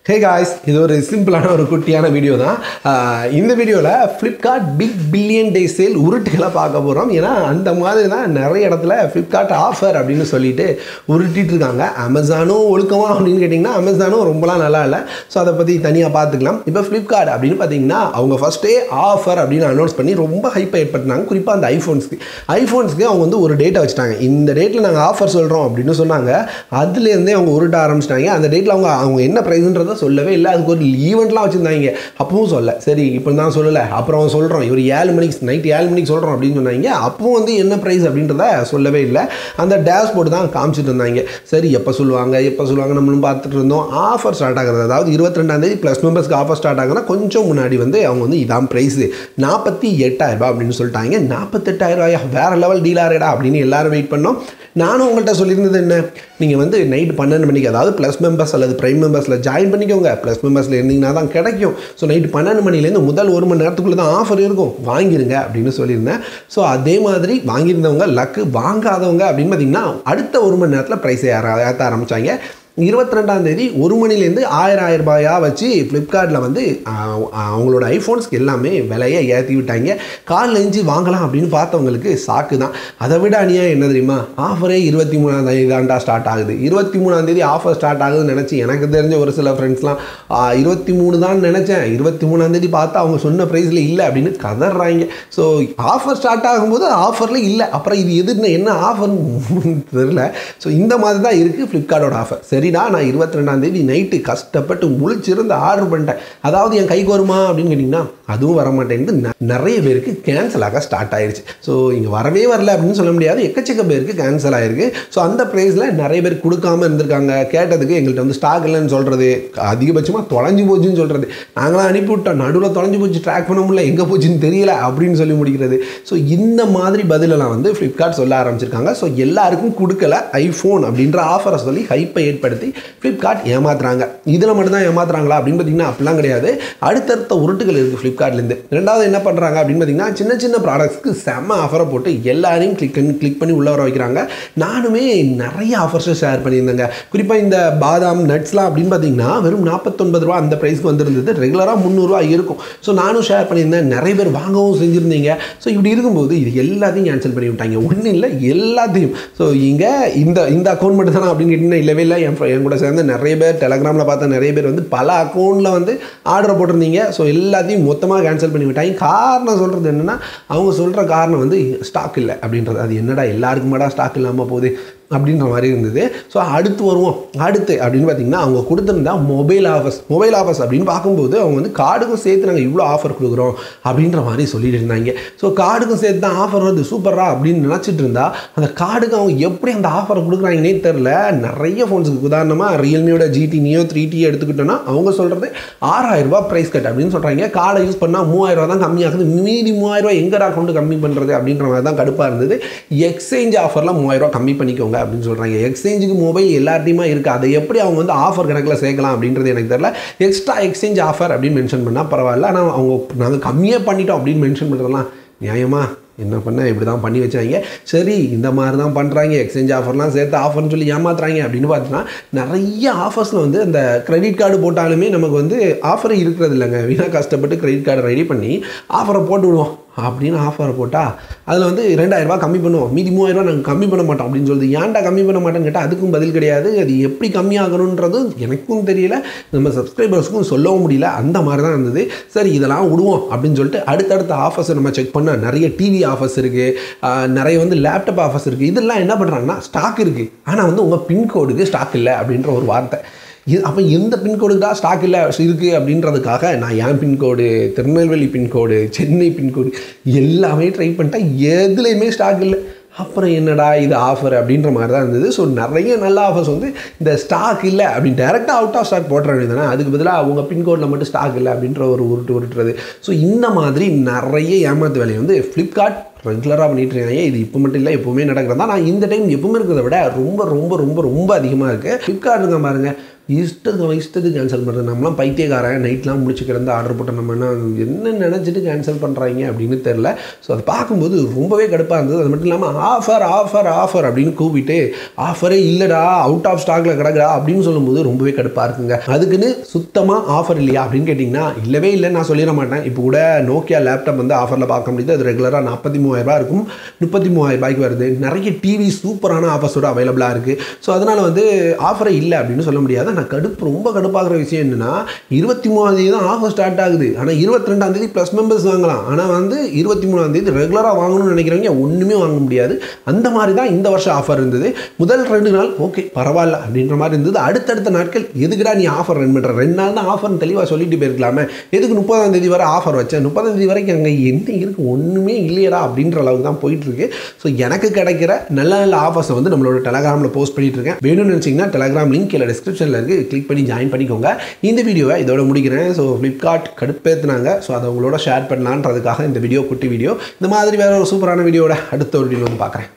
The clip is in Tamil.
ஹே காய்ஸ் இது ஒரு சிம்பிளான ஒரு குட்டியான வீடியோ தான் ஆஹ் இந்த வீடியோவில் Flipkart big billion day sale உருட்டுகளை பார்க்க போகிறோம் ஏன்னா அந்த மாதிரி தான் நிறைய இடத்துல ஃப்ளிப்கார்ட் ஆஃபர் அப்படின்னு சொல்லிட்டு உருட்டிட்டு இருக்காங்க அமேசானும் ஒழுக்கமா அப்படின்னு கேட்டிங்கன்னா அமேசானும் ரொம்பலாம் நல்லா இல்லை ஸோ அதை பற்றி தனியாக பார்த்துக்கலாம் இப்போ ஃப்ளிப்கார்ட் அப்படின்னு பார்த்தீங்கன்னா அவங்க ஃபஸ்ட்டே ஆஃபர் அப்படின்னு அனௌன்ஸ் பண்ணி ரொம்ப ஹைப்பை ஏற்படுத்தினாங்க குறிப்பாக அந்த ஐஃபோன்ஸ்க்கு ஐஃபோன்ஸ்க்கு அவங்க வந்து ஒரு டேட்டை வச்சுட்டாங்க இந்த டேட்டில் நாங்கள் ஆஃபர் சொல்கிறோம் அப்படின்னு சொன்னாங்க அதுலேருந்தே அவங்க உருட்ட ஆரம்பிச்சிட்டாங்க அந்த டேட்டில் அவங்க அவங்க என்ன ப்ரைஸ்ன்றதை சொல்லவே இல்லை அதுக்கு ஒரு ஈவெண்ட்லாம் வச்சுருந்தாங்க அப்பவும் சொல்ல சரி இப்போ தான் சொல்லலை அப்புறம் சொல்கிறோம் இவர் ஏழு மணிக்கு நைட் ஏழு மணிக்கு சொல்கிறோம் அப்படின்னு சொன்னாங்க அப்பவும் வந்து என்ன ப்ரைஸ் அப்படின்றத சொல்லவே இல்லை அந்த டேஷ்போர்டு தான் காமிச்சிட்டு இருந்தாங்க சரி எப்போ சொல்லுவாங்க எப்போ சொல்லுவாங்க நம்மளும் பார்த்துட்டு இருந்தோம் ஆஃபர் ஸ்டார்ட் ஆகிறது அதாவது இருபத்தி ரெண்டாந்தேதி ப்ளஸ் மெம்பர்ஸ்க்கு ஆஃபர் ஸ்டார்ட் ஆகுனா கொஞ்சம் முன்னாடி வந்து அவங்க வந்து இதான் ப்ரைஸு நாற்பத்தி எட்டாயிரரூபா அப்படின்னு சொல்லிட்டாங்க நாற்பத்தெட்டாயிரம் ரூபாயா வேறு லெவல் டீலாரேடா அப்படின்னு எல்லாரும் வெயிட் பண்ணோம் நானும் உங்கள்கிட்ட சொல்லியிருந்தது என்ன நீங்கள் வந்து நைட் பன்னெண்டு மணிக்கு அதாவது ப்ளஸ் மெம்பர்ஸ் அல்லது ப்ரைம் மெம்பர்ஸில் ஜாயின் பண்ணிக்கோங்க ப்ளஸ் மெம்பர்ஸில் இருந்தீங்கன்னா தான் கிடைக்கும் ஸோ நைட்டு பன்னெண்டு மணிலேருந்து முதல் ஒரு மணி நேரத்துக்குள்ளே தான் ஆஃபர் இருக்கும் வாங்கிருங்க அப்படின்னு சொல்லியிருந்தேன் ஸோ அதே மாதிரி வாங்கியிருந்தவங்க லக்கு வாங்காதவங்க அப்படின்னு பார்த்தீங்கன்னா அடுத்த ஒரு மணி நேரத்தில் ப்ரைஸை ஏற்ற ஆரம்பித்தாங்க இருபத்தி ரெண்டாம் தேதி ஒரு மணிலேருந்து ஆயிரம் ஆயிரம் ரூபாயா வச்சு ஃப்ளிப்கார்ட்டில் வந்து ஆஹ், அவங்களோட ஐஃபோன்ஸ்க்கு எல்லாமே விலையை ஏற்றி விட்டாங்க காலில் எஞ்சி வாங்கலாம் அப்படின்னு பார்த்தவங்களுக்கு சாக்கு தான் அதை விட அநியாயம் என்ன தெரியுமா ஆஃபரே இருபத்தி மூணாம் தேதி தாண்டா ஸ்டார்ட் ஆகுது இருபத்தி மூணாம் தேதி ஆஃபர் ஸ்டார்ட் ஆகுதுன்னு நினச்சி எனக்கு தெரிஞ்ச ஒரு சில ஃப்ரெண்ட்ஸ்லாம் இருபத்தி மூணு தான் நினச்சேன் இருபத்தி மூணாம் தேதி பார்த்தா அவங்க சொன்ன ப்ரைஸில் இல்லை அப்படின்னு கதறாங்க ஸோ ஆஃபர் ஸ்டார்ட் ஆகும்போது ஆஃபரில் இல்லை அப்புறம் இது எதுன்னு என்ன ஆஃபர்னு தெரில ஸோ இந்த மாதிரி தான் இருக்குது ஃப்ளிப்கார்ட்டோட ஆஃபர் சரிடா நான் இருபத்தி ரெண்டாம் தேதி நைட்டு கஷ்டப்பட்டு முழிச்சிருந்து ஆர்டர் பண்ணிட்டேன் அதாவது என் கைக்கு வருமா அப்படின்னு கேட்டிங்கன்னா அதுவும் வர மாட்டேங்குது ந- நிறைய பேருக்கு கேன்சல் ஆக ஸ்டார்ட் ஆயிருச்சு ஸோ இங்கே வரவே வரல அப்படின்னு சொல்ல முடியாது எக்கச்சக்க பேருக்கு கேன்சல் ஆயிருக்கு ஸோ அந்த ப்ரைஸில் நிறைய பேர் கொடுக்காம இருந்திருக்காங்க கேட்டதுக்கு எங்கள்கிட்ட வந்து ஸ்டாக் இல்லைன்னு சொல்கிறது அதிகபட்சமாக தொலைஞ்சு போச்சுன்னு சொல்கிறது நாங்களாம் அனுப்பி விட்டோம் நடுவில் தொலைஞ்சு போச்சு ட்ராக் பண்ண முடியல எங்கே போச்சுன்னு தெரியல அப்படின்னு சொல்லி முடிக்கிறது ஸோ இந்த மாதிரி பதிலெல்லாம் வந்து ஃப்ளிப்கார்ட் சொல்ல ஆரம்பிச்சிருக்காங்க ஸோ எல்லாருக்கும் கொடுக்கல ஐஃபோன் அப்படின்ற ஆஃபரை சொல்லி ஹைப்பை ஏற்படுத்தி ஃப்ளிப்கார்ட் ஏமாத்துறாங்க இதில் மட்டும்தான் ஏமாத்துறாங்களா அப்படின்னு பார்த்தீங்கன்னா அப்படிலாம் கிடையாது அடுத்தடுத்த உருட்டுகள் இருக்குது ஃப்ளிப்கார்ட்லேருந்து ரெண்டாவது என்ன பண்ணுறாங்க அப்படின்னு பார்த்தீங்கன்னா சின்ன சின்ன ப்ராடக்ட்ஸ்க்கு செம்ம ஆஃபரை போட்டு எல்லாரையும் கிளிக் பண்ணி கிளிக் பண்ணி உள்ள வர வைக்கிறாங்க நானுமே நிறைய ஆஃபர்ஸை ஷேர் பண்ணியிருந்தேங்க குறிப்பாக இந்த பாதாம் நட்ஸ்லாம் அப்படின்னு பார்த்தீங்கன்னா வெறும் நாற்பத்தொன்பது ரூபா அந்த ப்ரைஸ்க்கு வந்திருந்தது ரெகுலராக முந்நூறுரூவா இருக்கும் ஸோ நானும் ஷேர் பண்ணியிருந்தேன் நிறைய பேர் வாங்கவும் செஞ்சுருந்தீங்க ஸோ இப்படி இருக்கும்போது இது எல்லாத்தையும் கேன்சல் பண்ணி விட்டாங்க ஒன்றும் இல்லை எல்லாத்தையும் ஸோ இங்கே இந்த இந்த அக்கௌண்ட் மட்டும் தானே அப்படின்னு கேட்டிங்கன்னா இல்லவே இல்லை என் fr- என் கூட சேர்ந்து நிறைய பேர் டெலகிராமில் பார்த்த நிறைய பேர் வந்து பல அக்கௌண்ட்டில் வந்து ஆர்டர் போட்டிருந்தீங்க ஸோ எல்லாத்தையும் மொத்தமாக கேன்சல் பண்ணி விட்டாங்க காரணம் சொல்கிறது என்னென்னா அவங்க சொல்கிற காரணம் வந்து ஸ்டாக் இல்லை அப்படின்றது அது என்னடா எல்லாருக்குமாடா ஸ்டாக் இல்லாமல் போகுது அப்படின்ற மாதிரி இருந்தது ஸோ அடுத்து வருவோம் அடுத்து அப்படின்னு பார்த்தீங்கன்னா அவங்க கொடுத்துருந்தா மொபைல் ஆஃபர்ஸ் மொபைல் ஆஃபர்ஸ் அப்படின்னு பார்க்கும்போது அவங்க வந்து கார்டுக்கும் சேர்த்து நாங்கள் இவ்வளோ ஆஃபர் கொடுக்குறோம் அப்படின்ற மாதிரி சொல்லிட்டு இருந்தாங்க ஸோ கார்டுக்கும் சேர்த்து தான் ஆஃபர் வருது சூப்பரா அப்படின்னு நினச்சிட்டு இருந்தா அந்த கார்டுக்கு அவங்க எப்படி அந்த ஆஃபரை கொடுக்குறாங்கன்னே தெரில நிறைய ஃபோன்ஸுக்கு உதாரணமாக ரியல்மியோட ஜிடி நியோ த்ரீ டி எடுத்துக்கிட்டோன்னா அவங்க சொல்கிறது ஆறாயிரம் ரூபாய் ப்ரைஸ் கட் அப்படின்னு சொல்கிறாங்க கார்டை யூஸ் பண்ணால் மூவாயிரம் ரூபா தான் கம்மியாகுது மீதி மூவாயிரம் ரூபாய் எங்கடா கொண்டு கம்மி பண்ணுறது அப்படின்ற மாதிரி தான் கடுப்பாக இருந்தது எக்ஸ்சேஞ்ச் ஆஃபரில் மூவாயிரம் ரூபாய் கம்மி பண்ணிக்கோங்க அப்படின்னு சொல்கிறாங்க எக்ஸ்சேஞ்சுக்கு மொபைல் எல்லார்ட்டையுமா இருக்குது அதை எப்படி அவங்க வந்து ஆஃபர் கணக்கில் சேர்க்கலாம் அப்படின்றது எனக்கு தெரியல எக்ஸ்ட்ரா எக்ஸ்சேஞ்ச் ஆஃபர் அப்படின்னு மென்ஷன் பண்ணால் பரவாயில்ல ஆனால் அவங்க நாங்கள் கம்மியாக பண்ணிட்டோம் அப்படின்னு மென்ஷன் பண்ணுறதுலாம் நியாயமா என்ன பண்ண இப்படி தான் பண்ணி வச்சாங்க சரி இந்த மாதிரி தான் பண்ணுறாங்க எக்ஸ்சேஞ்ச் ஆஃபர்லாம் சேர்த்து ஆஃபர்னு சொல்லி ஏமாத்துறாங்க அப்படின்னு பார்த்தீங்கன்னா நிறைய ஆஃபர்ஸில் வந்து அந்த கிரெடிட் கார்டு போட்டாலுமே நமக்கு வந்து ஆஃபர் இருக்கிறது இல்லைங்க வீணாக கஷ்டப்பட்டு கிரெடிட் கார்டை ரெடி பண்ணி ஆஃபரை போட்டு விடுவோம் அப்படின்னு ஆஃபரை போட்டால் அதில் வந்து ரெண்டாயிரரூபா கம்மி பண்ணுவோம் மீதி மூவாயிரரூபா நாங்கள் கம்மி பண்ண மாட்டோம் அப்படின்னு சொல்லுது ஏன்டா கம்மி பண்ண மாட்டேன்னு கேட்டால் அதுக்கும் பதில் கிடையாது அது எப்படி கம்மியாகணுன்றது எனக்கும் தெரியல நம்ம சப்ஸ்கிரைபர்ஸ்க்கும் சொல்லவும் முடியல அந்த மாதிரி தான் இருந்தது சரி இதெல்லாம் விடுவோம் அப்படின்னு சொல்லிட்டு அடுத்தடுத்த ஆஃபர்ஸை நம்ம செக் பண்ணால் நிறைய டிவி ஆஃபர்ஸ் இருக்குது நிறைய வந்து லேப்டாப் ஆஃபர்ஸ் இருக்குது இதெல்லாம் என்ன பண்ணுறாங்கன்னா ஸ்டாக் இருக்குது ஆனால் வந்து உங்கள் பின்கோடுக்கு ஸ்டாக் இல்லை அப்படின்ற ஒரு வார்த்தை இது அப்போ எந்த பின்கோடுக்கு தான் ஸ்டாக் இல்லை இருக்குது அப்படின்றதுக்காக நான் என் pincode Tirunelveli pincode Chennai pincode எல்லாமே ட்ரை பண்ணிட்டேன் எதுலேயுமே ஸ்டாக் இல்லை அப்புறம் என்னடா இது ஆஃபர் அப்படின்ற மாதிரி தான் இருந்தது ஸோ நிறைய நல்ல ஆஃபர்ஸ் வந்து இந்த ஸ்டாக் இல்லை அப்படின்னு டேரெக்டாக அவுட் ஆஃப் ஸ்டாக் போட்டுற வேண்டியதானே அதுக்கு பதிலாக அவங்க பின்கோடில் மட்டும் ஸ்டாக் இல்லை அப்படின்ற ஒரு உருட்டு உருட்டுறது ஸோ இந்த மாதிரி நிறைய ஏமாத்து வேலையை வந்து ஃப்ளிப்கார்ட் ரெகுலராக பண்ணிட்டு இருக்காங்க இது இப்போ மட்டும் இல்லை எப்போவுமே நடக்கிறதா நான் இந்த டைம் எப்பவுமே இருக்கிறத விட ரொம்ப ரொம்ப ரொம்ப ரொம்ப அதிகமாக இருக்குது ஃப்ளிப்கார்ட் இருக்க பாருங்க இஷ்டத்துக்கு இஷ்டத்துக்கு கேன்சல் பண்ணுறது நம்மளாம் பைத்தியக்காரன் நைட்லாம் முடிச்சு கிடந்து ஆர்டர் போட்ட நம்ம என்ன என்ன நினச்சிட்டு கேன்சல் பண்ணுறாங்க அப்படின்னு தெரில ஸோ அதை பார்க்கும்போது ரொம்பவே கடுப்பாக இருந்தது அது மட்டும் இல்லாமல் ஆஃபர் ஆஃபர் ஆஃபர் அப்படின்னு கூப்பிட்டு ஆஃபரே இல்லைடா அவுட் ஆஃப் ஸ்டாக்கில் கிடக்குடா அப்படின்னு சொல்லும்போது ரொம்பவே கடுப்பாக இருக்குங்க அதுக்குன்னு சுத்தமாக ஆஃபர் இல்லையா அப்படின்னு கேட்டிங்கன்னா இல்லவே இல்லைன்னு நான் சொல்லிட மாட்டேன் இப்போ கூட நோக்கியா லேப்டாப் வந்து ஆஃபரில் பார்க்க முடியுது அது ரெகுலராக நாற்பத்தி மூவாயிரரூபா இருக்கும் முப்பத்தி மூவாயிரம் ரூபாய்க்கு வருது நிறைய டிவி சூப்பரான ஆஃபர்ஸோட அவைலபிளாக இருக்குது ஸோ அதனால் வந்து ஆஃபரே இல்லை அப்படின்னு சொல்ல முடியாது ஆனால் கடுப்பு ரொம்ப கடுப்பாகிற விஷயம் என்னென்னா இருபத்தி மூணாந்தேதி தான் ஆஃபர் ஸ்டார்ட் ஆகுது ஆனால் இருபத்தி ரெண்டாந்தேதி ப்ளஸ் மெம்பர்ஸ் வாங்கலாம் ஆனால் வந்து இருபத்தி மூணாந்தேதி ரெகுலராக வாங்கணும்னு நினைக்கிறவங்க ஒன்றுமே வாங்க முடியாது அந்த மாதிரி தான் இந்த வருஷம் ஆஃபர் இருந்தது முதல் ரெண்டு நாள் ஓகே பரவாயில்ல அப்படின்ற மாதிரி இருந்தது அடுத்தடுத்த நாட்கள் எதுக்குடா நீ ஆஃபர் ரன் பண்ணுற ரெண்டு நாள் தான் ஆஃபர்னு தெளிவாக சொல்லிட்டு போயிருக்கலாமே எதுக்கு முப்பதாம் தேதி வரை ஆஃபர் வச்சேன் முப்பதாம் தேதி வரைக்கும் அங்கே என்ன இருக்குது ஒன்றுமே இல்லையடா அப்படின்ற அளவுக்கு தான் போயிட்டுருக்கு ஸோ எனக்கு கிடைக்கிற நல்ல நல்ல ஆஃபர்ஸை வந்து நம்மளோட டெலகிராமில் போஸ்ட் பண்ணிட்டு இருக்கேன் வேணும்னு நினச்சிங்கன்னா டெலகிராம் லிங்க் கீழே டிஸ்கிரிப்ஷனில் இருக்குது கிளிக் பண்ணி ஜாயின் பண்ணிக்கோங்க இந்த வீடியோவை இதோட முடிக்கிறேன் ஸோ ஃப்ளிப்கார்ட் கடுப்பேற்றுனாங்க ஸோ அதை உங்களோட ஷேர் பண்ணலான்றதுக்காக இந்த வீடியோ குட்டி வீடியோ இந்த மாதிரி வேற ஒரு சூப்பரான வீடியோட அடுத்த ஒரு வீடியோ வந்து பார்க்குறேன்